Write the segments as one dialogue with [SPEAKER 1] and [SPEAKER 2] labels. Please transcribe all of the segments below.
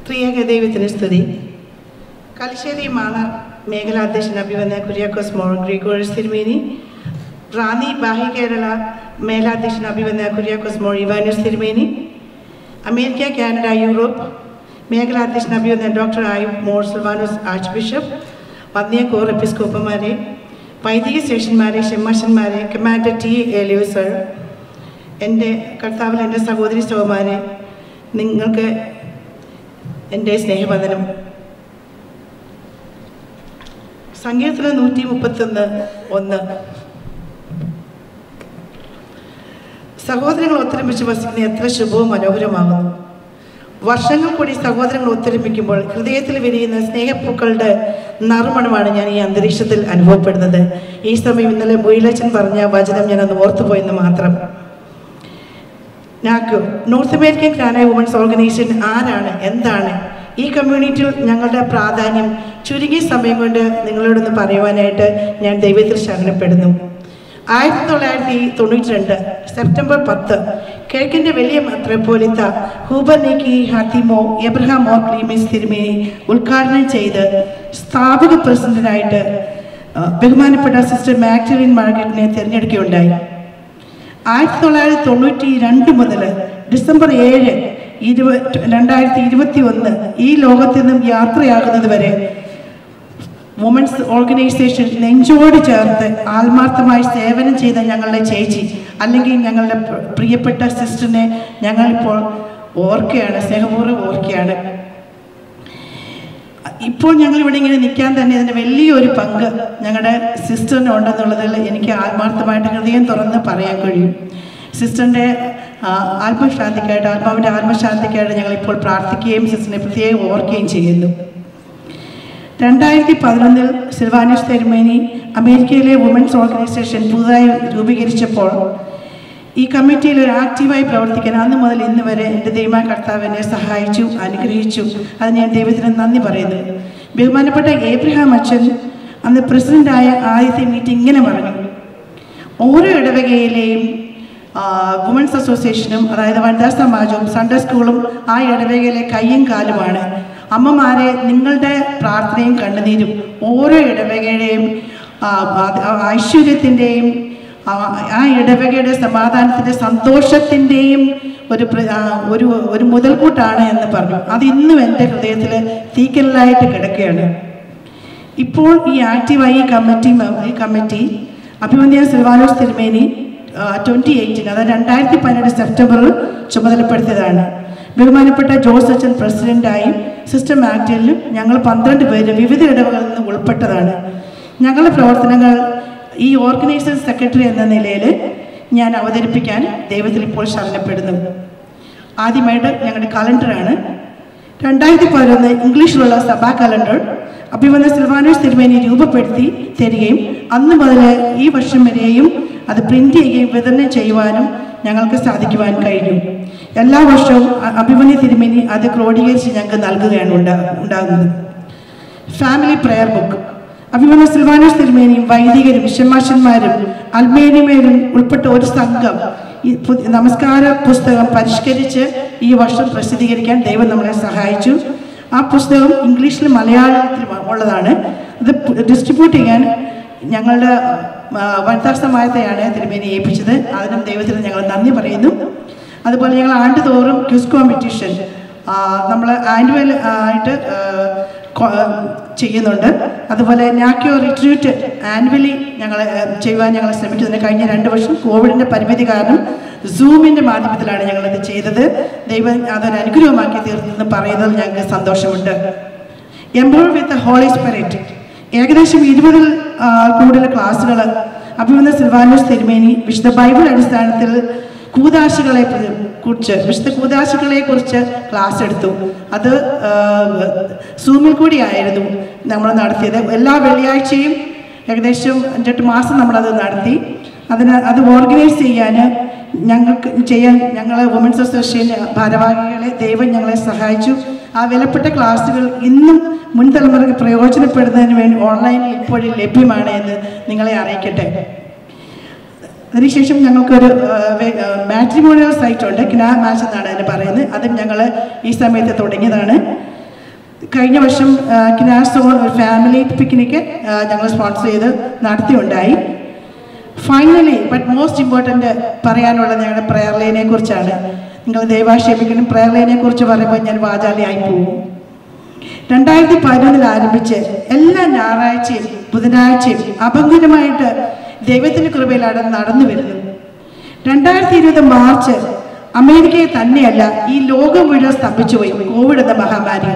[SPEAKER 1] പ്രിയക ദൈവത്തിന് സ്തുതി കലിശ്ശേരി മാന്നാർ മേഖലാധ്യക്ഷൻ അഭിവന്യ കുര്യാക്കോസ് മോൾ ഗ്രിഗോറിയസ് തിരുമേനി റാന്നി ബാഹ്യ കേരള മേലാധ്യക്ഷൻ അഭിവന്യ കുര്യാക്കോസ് മോൾ ഇവാനിയസ് തിരുമേനി അമേരിക്ക കാനഡ യൂറോപ്പ് മേഖലാധ്യക്ഷൻ അഭിവന്യ doctor Ayub Mor Silvanos archbishop വന്യ കോർ എപ്പിസ്കോപ്പന്മാരെ വൈദിക സ്റ്റേഷന്മാരെ ഷെമ്മഷന്മാരെ കമാൻഡർ ടി എലിയോ സർ എൻ്റെ കർത്താവിൽ എൻ്റെ സഹോദരി സഹോമാരെ നിങ്ങൾക്ക് എൻ്റെ സ്നേഹവന്ദനം സങ്കീർത്തനം നൂറ്റി മുപ്പത്തൊന്ന് ഒന്ന് സഹോദരങ്ങൾ ഒത്തൊരുമിച്ച് വസിക്കുന്ന എത്ര ശുഭവും മനോഹരമാകുന്നു വർഷങ്ങൾ കൂടി സഹോദരങ്ങൾ ഒത്തൊരുമിക്കുമ്പോൾ ഹൃദയത്തിൽ വിരിയുന്ന സ്നേഹപ്പൂക്കളുടെ നറുമണമാണ് ഞാൻ ഈ അന്തരീക്ഷത്തിൽ അനുഭവപ്പെടുന്നത് ഈ സമയം ഇന്നലെ മുയിലച്ചൻ പറഞ്ഞ വചനം ഞാൻ ഒന്ന് ഓർത്തുപോയെന്ന് മാത്രം നാക്കോ നോർത്ത് അമേരിക്കൻ ക്രാന വുമൻസ് ഓർഗനൈസേഷൻ ആരാണ് എന്താണ് ഈ കമ്മ്യൂണിറ്റിയിൽ ഞങ്ങളുടെ പ്രാധാന്യം ചുരുങ്ങിയ സമയം കൊണ്ട് നിങ്ങളോടൊന്ന് പറയുവാനായിട്ട് ഞാൻ ദൈവത്തിൽ ശരണപ്പെടുന്നു ആയിരത്തി തൊള്ളായിരത്തി തൊണ്ണൂറ്റി രണ്ട് സെപ്റ്റംബർ പത്ത് കിഴക്കിൻ്റെ വലിയ മെത്രോപോലിത്ത ഹൂബർ നെക്കി ഹാത്തിമോ എബ്രഹാം മോർ ക്ലീമിസ് തിരുമേനി ഉദ്ഘാടനം ചെയ്ത് സ്ഥാപക പ്രസിഡന്റായിട്ട് ആ, ബഹുമാനപ്പെട്ട സിസ്റ്റർ മാക്ടറിൻ മാർഗറ്റിനെ തിരഞ്ഞെടുക്കുകയുണ്ടായി ആയിരത്തി തൊള്ളായിരത്തി തൊണ്ണൂറ്റി രണ്ട് മുതൽ ഡിസംബർ ഏഴ് ഇരുപത് രണ്ടായിരത്തി ഇരുപത്തി ഒന്ന് ഈ ലോകത്തിൽ നിന്നും യാത്രയാകുന്നത് വരെ വുമൻസ് ഓർഗനൈസേഷൻ നെഞ്ചോട് ചേർത്ത് ആത്മാർത്ഥമായി സേവനം ചെയ്ത ഞങ്ങളുടെ ചേച്ചി അല്ലെങ്കിൽ ഞങ്ങളുടെ പ്ര- പ്രിയപ്പെട്ട സിസ്റ്ററിനെ ഞങ്ങളിപ്പോൾ ഓർക്കുകയാണ് സ്നേഹപൂർവ്വം ഓർക്കുകയാണ് ഇപ്പോൾ ഞങ്ങൾ ഇവിടെ ഇങ്ങനെ നിൽക്കാൻ തന്നെ ഇതിൻ്റെ വലിയൊരു പങ്ക് ഞങ്ങളുടെ സിസ്റ്ററിന് ഉണ്ടെന്നുള്ളതിൽ എനിക്ക് ആത്മാർത്ഥമായിട്ട് ഹൃദയം തുറന്ന് പറയാൻ കഴിയും സിസ്റ്ററിൻ്റെ ആ, ആത്മശാന്തിക്കായിട്ട് ആത്മാവിൻ്റെ ആത്മശാന്തിക്കായിട്ട് ഞങ്ങളിപ്പോൾ പ്രാർത്ഥിക്കുകയും സിസ്റ്ററിനെ പ്രത്യേകം ഓർക്കുകയും ചെയ്യുന്നു രണ്ടായിരത്തി പതിനൊന്നിൽ സിൽവാനിയസ് തെരുമേനി അമേരിക്കയിലെ വുമൻസ് ഓർഗനൈസേഷൻ പുതുതായി രൂപീകരിച്ചപ്പോൾ ഈ കമ്മിറ്റിയിൽ ഒരു ആക്റ്റീവായി പ്രവർത്തിക്കാൻ അന്ന് മുതൽ ഇന്ന് വരെ എൻ്റെ ദൈവമായ കർത്താവ് എന്നെ സഹായിച്ചു അനുഗ്രഹിച്ചു അത് ഞാൻ ദൈവത്തിന് നന്ദി പറയുന്നു ബഹുമാനപ്പെട്ട ഏബ്രഹാം അച്ഛൻ അന്ന് പ്രസിഡൻ്റായ ആദ്യത്തെ മീറ്റിംഗ് ഇങ്ങനെ പറഞ്ഞു ഓരോ ഇടവകയിലെയും വുമൻസ് അസോസിയേഷനും അതായത് വനിതാ സമാജവും സൺഡേ സ്കൂളും ആ ഇടവകയിലെ കയ്യും കാലുമാണ് അമ്മമാരെ നിങ്ങളുടെ പ്രാർത്ഥനയും കണ്ണുനീരും ഓരോ ഇടവകയുടെയും ആ, ആ, ഐശ്വര്യത്തിൻ്റെയും ആ ആ ഇടവകയുടെ സമാധാനത്തിൻ്റെ സന്തോഷത്തിൻ്റെയും ഒരു പ്ര- ആ, ഒരു ഒരു മുതൽക്കൂട്ടാണ് എന്ന് പറഞ്ഞു അത് ഇന്നും എൻ്റെ ഹൃദയത്തിൽ തീക്കലായിട്ട് കിടക്കുകയാണ് ഇപ്പോൾ ഈ ആക്റ്റീവായി ഈ കമ്മിറ്റി മ- ഈ കമ്മിറ്റി അഭിമന്യ സിൽവാനോസ് തിരുമേനി ട്വൻറ്റി എയ്റ്റീൻ അതായത് രണ്ടായിരത്തി പതിനെട്ട് സെപ്റ്റംബറിൽ ചുമതലപ്പെടുത്തിയതാണ് ബഹുമാനപ്പെട്ട ജോസ് അച്ഛൻ പ്രസിഡന്റായും സിസ്റ്റം ആക്ടിലും ഞങ്ങൾ പന്ത്രണ്ട് പേര് വിവിധ ഇടവകളിൽ നിന്ന് ഉൾപ്പെട്ടതാണ് ഞങ്ങളുടെ പ്രവർത്തനങ്ങൾ ഈ ഓർഗനൈസേഷൻ സെക്രട്ടറി എന്ന നിലയിൽ ഞാൻ അവതരിപ്പിക്കാൻ ദൈവത്തിൽ ഇപ്പോൾ ശരണപ്പെടുന്നു ആദ്യമായിട്ട് ഞങ്ങളുടെ കലണ്ടറാണ് രണ്ടായിരത്തി പതിനൊന്ന് ഇംഗ്ലീഷിലുള്ള സഭാ കലണ്ടർ അഭിമന്യ സിൽവാനോസ് തിരുമേനി രൂപപ്പെടുത്തി തരികയും അന്ന് മുതൽ ഈ വർഷം വരെയും അത് പ്രിന്റ് ചെയ്യുകയും വിതരണം ചെയ്യുവാനും ഞങ്ങൾക്ക് സാധിക്കുവാൻ കഴിഞ്ഞു എല്ലാ വർഷവും അ- അഭിമന്യ തിരുമേനി അത് ക്രോഡീകരിച്ച് ഞങ്ങൾക്ക് നൽകുകയാണ് ഉണ്ടാ ഉണ്ടാകുന്നത് ഫാമിലി പ്രെയർ ബുക്ക് അഭിമന്യ സിൽവാനോസ് തിരുമേനിയും വൈദികരും വിശ്വമാഷന്മാരും അൽമേനിമേരും ഉൾപ്പെട്ട ഒരു സംഘം ഈ പു- നമസ്കാര പുസ്തകം പരിഷ്കരിച്ച് ഈ വർഷം പ്രസിദ്ധീകരിക്കാൻ ദൈവം നമ്മളെ സഹായിച്ചു ആ പുസ്തകം ഇംഗ്ലീഷിലും മലയാളത്തിലും ഉള്ളതാണ് ഇത് ഡിസ്ട്രിബ്യൂട്ട് ചെയ്യാൻ ഞങ്ങളുടെ ആ, വനിതാ സമാജത്തെയാണ് തിരുമേനി ഏൽപ്പിച്ചത് അതിനും ദൈവത്തിന് ഞങ്ങൾ നന്ദി പറയുന്നു അതുപോലെ ഞങ്ങൾ ആണ്ടുതോറും ക്വിസ് കോമ്പറ്റീഷൻ നമ്മൾ ആനുവൽ ആയിട്ട് ആ, കൊ- ആ, ചെയ്യുന്നുണ്ട് അതുപോലെ നാക്യോ റിട്രീറ്റ് ആനുവലി ഞങ്ങൾ ചെയ്യുവാൻ ഞങ്ങൾ ശ്രമിക്കുന്നുണ്ട് കഴിഞ്ഞ രണ്ട് വർഷം കോവിഡിൻ്റെ പരിമിതി കാരണം സൂമിൻ്റെ മാധ്യമത്തിലാണ് ഞങ്ങളത് ചെയ്തത് ദൈവം അതൊരു അനുഗ്രഹമാക്കി തീർത്തെന്ന് പറയുന്നതിൽ ഞങ്ങൾക്ക് സന്തോഷമുണ്ട് എംബ്രോഡ് വിത്ത് ഹോളി സ്പിരിറ്റ് ഏകദേശം ഇരുപതിൽ ആ, കൂടുതൽ ക്ലാസ്സുകൾ അഭിമന്യ സിൽവാനോസ് തിരുമേനി വിശുദ്ധ ബൈബിൾ അടിസ്ഥാനത്തിൽ കൂതാശികളെ പ്ര- കുറിച്ച് വിശുദ്ധ കൂതാശികളെ കുറിച്ച് ക്ലാസ് എടുത്തു അത് ആ, സൂമിൽ കൂടിയായിരുന്നു നമ്മൾ നടത്തിയത് എല്ലാ വെള്ളിയാഴ്ചയും ഏകദേശം അഞ്ചെട്ട് മാസം നമ്മളത് നടത്തി അതിന് അത് ഓർഗനൈസ് ചെയ്യാൻ ഞങ്ങൾക്ക് ചെയ്യാൻ ഞങ്ങൾ വുമൻസ് അസോസിയേഷൻ ഭാരവാഹികളെ ദൈവം ഞങ്ങളെ സഹായിച്ചു ആ വിലപ്പെട്ട ക്ലാസ്സുകൾ ഇന്നും മുൻ തലമുറയ്ക്ക് പ്രയോജനപ്പെടുന്നതിന് വേണ്ടി ഓൺലൈനിൽ ഇപ്പോഴും ലഭ്യമാണ് എന്ന് നിങ്ങളെ അറിയിക്കട്ടെ അതിനുശേഷം ഞങ്ങൾക്കൊരു മാട്രിമോണിയൽ സൈറ്റ് ഉണ്ട് കിനാ മാച്ച് എന്നാണ് അതിന് പറയുന്നത് അതും ഞങ്ങൾ ഈ സമയത്ത് തുടങ്ങിയതാണ് കഴിഞ്ഞ വർഷം കിനാസോൺ ഒരു ഫാമിലി പിക്നിക്ക് ഞങ്ങൾ സ്പോൺസർ ചെയ്ത് നടത്തിയുണ്ടായി ഫൈനലി ബട്ട് മോസ്റ്റ് ഇമ്പോർട്ടൻ്റ് പറയാനുള്ളത് ഞങ്ങളുടെ പ്രയർ ലൈനെ കുറിച്ചാണ് നിങ്ങൾ ദൈവാക്ഷേപിക്കണം പ്രയർ ലൈനെ കുറിച്ച് പറയുമ്പോൾ ഞാൻ വാചാലിയായി പോകും രണ്ടായിരത്തി പതിനൊന്നിൽ ആരംഭിച്ച് എല്ലാ ഞായറാഴ്ചയും ബുധനാഴ്ചയും അഭംഗുരമായിട്ട് ദൈവത്തിൻ്റെ കൃപയിലാണ് നടന്നു വരുന്നത് രണ്ടായിരത്തി ഇരുപത് മാർച്ച് അമേരിക്കയെ തന്നെയല്ല ഈ ലോകം മുഴുവൻ സ്തംഭിച്ചുപോയി കോവിഡ് എന്ന മഹാമാരി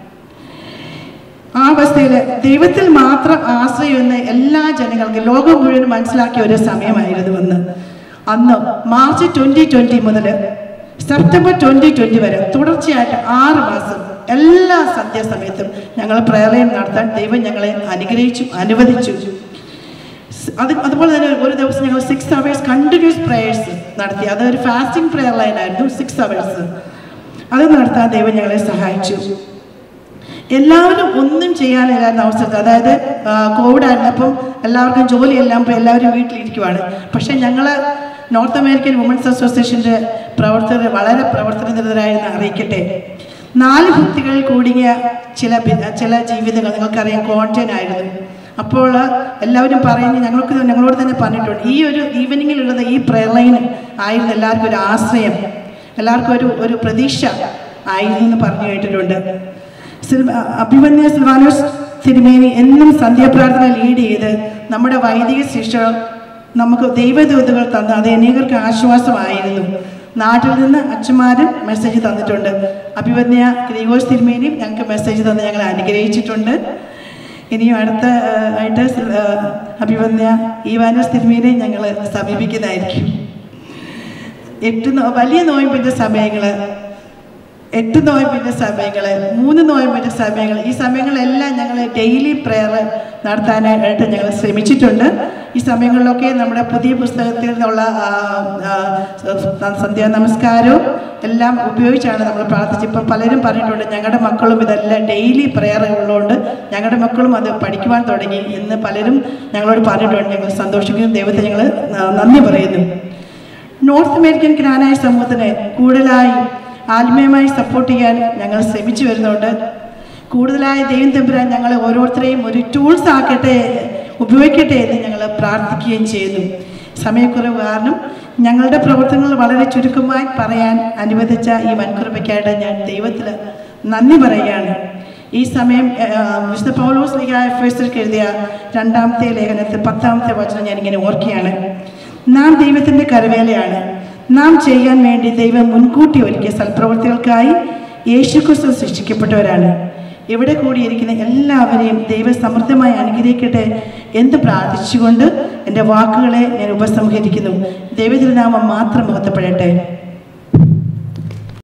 [SPEAKER 1] ആ അവസ്ഥയിൽ ദൈവത്തിൽ മാത്രം ആശ്രയമെന്ന് എല്ലാ ജനങ്ങൾക്കും ലോകം മുഴുവൻ മനസ്സിലാക്കിയ ഒരു സമയമായിരുന്നു അന്ന് അന്ന് മാർച്ച് ട്വന്റി ട്വന്റി മുതൽ സെപ്റ്റംബർ ട്വന്റി ട്വന്റി വരെ തുടർച്ചയായിട്ട് ആറ് മാസം എല്ലാ സന്ധ്യാസമയത്തും ഞങ്ങൾ പ്രേരണയും നടത്താൻ ദൈവം ഞങ്ങളെ അനുഗ്രഹിച്ചു അനുവദിച്ചു സ് അത് അതുപോലെ തന്നെ ഒരു ദിവസം ഞങ്ങൾ സിക്സ് അവേഴ്സ് കണ്ടിന്യൂസ് പ്രേയേഴ്സ് നടത്തി അതൊരു ഫാസ്റ്റിംഗ് പ്രെയർ ലൈൻ ആയിരുന്നു സിക്സ് അവേഴ്സ് അത് നടത്താൻ ദൈവം ഞങ്ങളെ സഹായിച്ചു എല്ലാവരും ഒന്നും ചെയ്യാനില്ലായിരുന്ന അവസരത്തിൽ അതായത് ആ, കോവിഡ് ആയിരുന്നപ്പം എല്ലാവർക്കും ജോലിയെല്ലാം ഇപ്പോൾ എല്ലാവരും വീട്ടിലിരിക്കുവാണ് പക്ഷേ ഞങ്ങൾ നോർത്ത് അമേരിക്കൻ വുമൻസ് അസോസിയേഷൻ്റെ പ്രവർത്തകർ വളരെ പ്രവർത്തനനിരതരായെന്ന് അറിയിക്കട്ടെ നാല് ഭിത്തികളിൽ കൂടിയ ചില ബി- ചില ജീവിതങ്ങൾ നിങ്ങൾക്കറിയാം ക്വാറന്റൈൻ ആയിരുന്നു അപ്പോൾ എല്ലാവരും പറയുന്നത് ഞങ്ങൾക്ക് ഞങ്ങളോട് തന്നെ പറഞ്ഞിട്ടുണ്ട് ഈ ഒരു ഈവനിങ്ങിലുള്ളത് ഈ പ്രയർ ലൈൻ ആയിരുന്നു എല്ലാവർക്കും ഒരു ആശ്രയം എല്ലാവർക്കും ഒരു ഒരു പ്രതീക്ഷ ആയിരുന്നു എന്ന് പറഞ്ഞു കേട്ടിട്ടുണ്ട് സിൽവ അഭിമന്യ സിൽവാനോസ് തിരുമേനി എന്നും സന്ധ്യാപ്രാർത്ഥന ലീഡ് ചെയ്ത് നമ്മുടെ വൈദിക ശിക്ഷ നമുക്ക് ദൈവദൂതുകൾ തന്ന് അത് അനേകർക്ക് ആശ്വാസമായിരുന്നു നാട്ടിൽ നിന്ന് അച്ഛന്മാരും മെസ്സേജ് തന്നിട്ടുണ്ട് അഭിമന്യ ഗ്രിഗോസ് തിരുമേനിയും ഞങ്ങൾക്ക് മെസ്സേജ് തന്ന് ഞങ്ങൾ അനുഗ്രഹിച്ചിട്ടുണ്ട് ഇനിയും അടുത്ത ആ, ആയിട്ട് സിൽ- ആ, അഭിമന്യ ഈവാനോസ് തിരുമേനിയും ഞങ്ങൾ സമീപിക്കുന്നതായിരിക്കും എട്ട് നോ- വലിയ നോയമ്പിൻ്റെ സമയങ്ങൾ എട്ട് നോയമ്പിൻ്റെ സമയങ്ങൾ മൂന്ന് നോയമ്പിൻ്റെ സമയങ്ങൾ ഈ സമയങ്ങളെല്ലാം ഞങ്ങൾ ഡെയിലി പ്രെയർ നടത്താനായിട്ട് ഞങ്ങൾ ശ്രമിച്ചിട്ടുണ്ട് ഈ സമയങ്ങളിലൊക്കെ നമ്മുടെ പുതിയ പുസ്തകത്തിൽ നിന്നുള്ള ആ, ആ, സന്ധ്യാ നമസ്കാരവും എല്ലാം ഉപയോഗിച്ചാണ് നമ്മൾ പ്രാർത്ഥിച്ചത് ഇപ്പം പലരും പറഞ്ഞിട്ടുണ്ട് ഞങ്ങളുടെ മക്കളും ഇതെല്ലാം ഡെയിലി പ്രെയർ ഉള്ളതുകൊണ്ട് ഞങ്ങളുടെ മക്കളും അത് പഠിക്കുവാൻ തുടങ്ങി എന്ന് പലരും ഞങ്ങളോട് പറഞ്ഞിട്ടുണ്ട് ഞങ്ങൾ സന്തോഷിക്കുന്നു ദൈവത്തെ ഞങ്ങൾ നന്ദി പറയുന്നു നോർത്ത് അമേരിക്കൻ ജ്ഞാനായ സമൂഹത്തിന് കൂടുതലായി ആത്മീയമായി സപ്പോർട്ട് ചെയ്യാൻ ഞങ്ങൾ ശ്രമിച്ചു വരുന്നുണ്ട് കൂടുതലായി ദൈവം തമ്പുരാൻ ഞങ്ങളെ ഓരോരുത്തരെയും ഒരു ടൂൾസ് ആക്കട്ടെ ഉപയോഗിക്കട്ടെ എന്ന് ഞങ്ങൾ പ്രാർത്ഥിക്കുകയും ചെയ്യുന്നു സമയക്കുറവ് കാരണം ഞങ്ങളുടെ പ്രവർത്തനങ്ങൾ വളരെ ചുരുക്കമായി പറയാൻ അനുവദിച്ച ഈ വൻകുറവയ്ക്കായിട്ട് ഞാൻ ദൈവത്തിൽ നന്ദി പറയുകയാണ് ഈ സമയം ആ, വിശുദ്ധ പൗലോസ് ലീഗ എഫേഴ്സിലേക്ക് എഴുതിയ രണ്ടാമത്തെ ലേഖനത്തിൽ പത്താമത്തെ വചനം ഞാനിങ്ങനെ ഓർക്കുകയാണ് നാം ദൈവത്തിൻ്റെ കരവേലയാണ് നാം ചെയ്യാൻ വേണ്ടി ദൈവം മുൻകൂട്ടി ഒരുക്കിയ സൽപ്രവൃത്തികൾക്കായി യേശുക്രിസ്തു സൃഷ്ടിക്കപ്പെട്ടവരാണ് ഇവിടെ കൂടിയിരിക്കുന്ന എല്ലാവരെയും ദൈവം സമൃദ്ധമായി അനുഗ്രഹിക്കട്ടെ എന്ന് പ്രാർത്ഥിച്ചുകൊണ്ട് എൻ്റെ വാക്കുകളെ ഞാൻ ഉപസംഹരിക്കുന്നു ദൈവത്തിൻ്റെ നാമം മാത്രം മുഖത്തപ്പെടട്ടെ